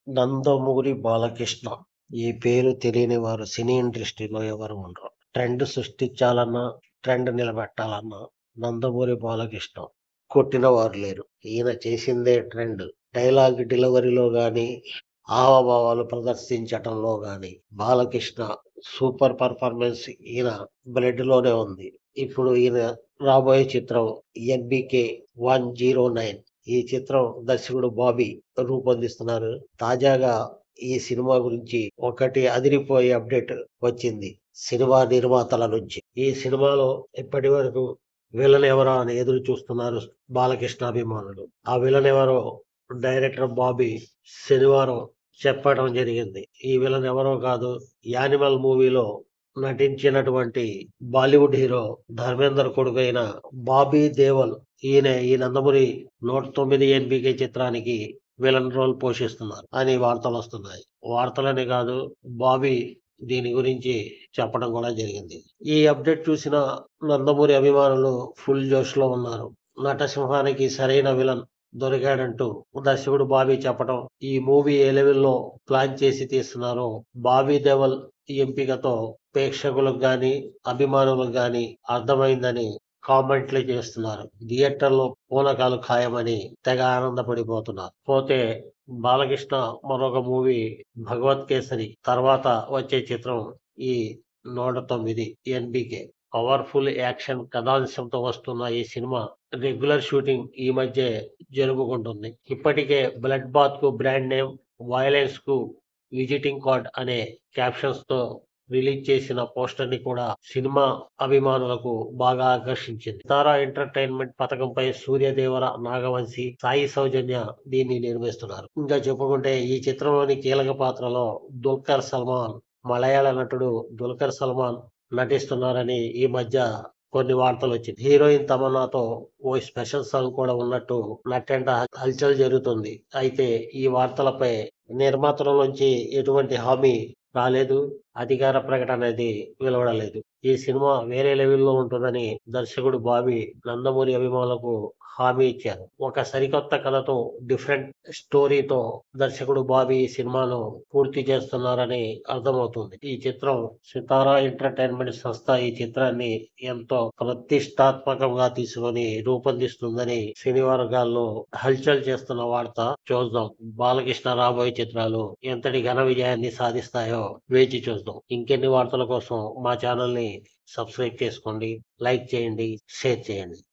నందమూరి బాలకృష్ణ ఈ పేరు తెలియని వారు సినీ ఇండస్ట్రీలో ఎవరు ఉండరు ట్రెండ్ సృష్టించాలన్నా ట్రెండ్ నిలబెట్టాలన్నా నందమూరి బాలకృష్ణ కొట్టిన వారు లేరు ఈయన చేసిందే ట్రెండ్ డైలాగ్ డెలివరీలో గాని హావభావాలు ప్రదర్శించటంలో గాని బాలకృష్ణ సూపర్ పర్ఫార్మెన్స్ ఈయన బ్లడ్ లోనే ఉంది ఇప్పుడు ఈయన రాబోయే చిత్రం ఎన్బికే వన్ జీరో నైన్ ఈ చిత్రం దర్శకుడు బాబీ రూపొందిస్తున్నారు తాజాగా ఈ సినిమా గురించి ఒకటి అదిరిపోయే అప్డేట్ వచ్చింది సినిమా నిర్మాతల నుంచి ఈ సినిమాలో ఇప్పటి వరకు విలన్ ఎవరో అని ఎదురు చూస్తున్నారు బాలకృష్ణ అభిమానులు ఆ విలన్ ఎవరో డైరెక్టర్ బాబీ శనివారం చెప్పడం జరిగింది ఈ విలన్ ఎవరో కాదు యానిమల్ మూవీలో నటించినటువంటి బాలీవుడ్ హీరో ధర్మేందర్ కొడుకైన బాబీ దేవల్ ఈయన ఈ నందమూరి నూట తొమ్మిది ఎన్బికే చిత్రానికి విలన్ రోల్ పోషిస్తున్నారు అని వార్తలు వస్తున్నాయి వార్తలని కాదు బాబీ దీని గురించి చెప్పడం కూడా జరిగింది ఈ అప్డేట్ చూసిన నందమూరి అభిమానులు ఫుల్ జోష్ లో ఉన్నారు నటసింహానికి సరైన విలన్ దొరికాడంటూ దర్శకుడు బాబీ చెప్పడం ఈ మూవీ ఏ లెవెల్లో ప్లాన్ చేసి తీస్తున్నారో బాబీ దేవల్ ఎంపికతో ప్రేక్షకులకు గాని అభిమానులకు గాని అర్థమైందని కామెంట్లు చేస్తున్నారు థియేటర్లో పూనకాలు ఖాయమని తెగ ఆనందపడిపోతున్నారు పోతే బాలకృష్ణ మరొక మూవీ భగవత్ కేసరి తర్వాత వచ్చే చిత్రం ఈ నూట తొమ్మిది ఎన్బికే పవర్ఫుల్ యాక్షన్ కథాంశంతో వస్తున్న ఈ సినిమా రెగ్యులర్ షూటింగ్ ఈ మధ్య జరుపుకుంటుంది ఇప్పటికే బ్లడ్ బాత్ కు బ్రాండ్ నేమ్ వైలెన్స్ కు విజిటింగ్ కార్డ్ అనే క్యాప్షన్స్ తో రిలీజ్ చేసిన పోస్టర్ ని కూడా సినిమా అభిమానులకు బాగా ఆకర్షించింది తారా ఎంటర్టైన్మెంట్ పథకంపై సూర్యదేవర నాగవంశి సాయి సౌజన్య దీన్ని నిర్మిస్తున్నారు ఇంకా చెప్పుకుంటే ఈ చిత్రంలోని కీలక పాత్రలో దుల్కర్ సల్మాన్ మలయాళ నటుడు దుల్కర్ సల్మాన్ నటిస్తున్నారని ఈ మధ్య కొన్ని వార్తలు వచ్చింది హీరోయిన్ తమన్నాతో ఓ స్పెషల్ సాంగ్ కూడా ఉన్నట్టు నట్టెంట హల్చల్ జరుగుతుంది అయితే ఈ వార్తలపై నిర్మాతల నుంచి ఎటువంటి హామీ రాలేదు అధికార ప్రకటన అనేది వెలువడలేదు ఈ సినిమా వేరే లెవెల్లో ఉంటుందని దర్శకుడు బాబీ నందమూరి అభిమానులకు హామీ ఇచ్చారు ఒక సరికొత్త కథతో డిఫరెంట్ స్టోరీతో దర్శకుడు బాబీ ఈ సినిమాను పూర్తి చేస్తున్నారని అర్థమవుతుంది ఈ చిత్రం సితారా ఎంటర్టైన్మెంట్ సంస్థ ఈ చిత్రాన్ని ఎంతో ప్రతిష్టాత్మకంగా తీసుకొని రూపొందిస్తుందని సినీ వర్గాల్లో హల్చల్ చేస్తున్న వార్త చూద్దాం బాలకృష్ణ రాబోయే చిత్రాలు ఎంతటి ఘన విజయాన్ని సాధిస్తాయో వేచి చూద్దాం ఇంకెన్ని వార్తల కోసం మా ఛానల్ ని సబ్స్క్రైబ్ చేసుకోండి లైక్ చేయండి షేర్ చేయండి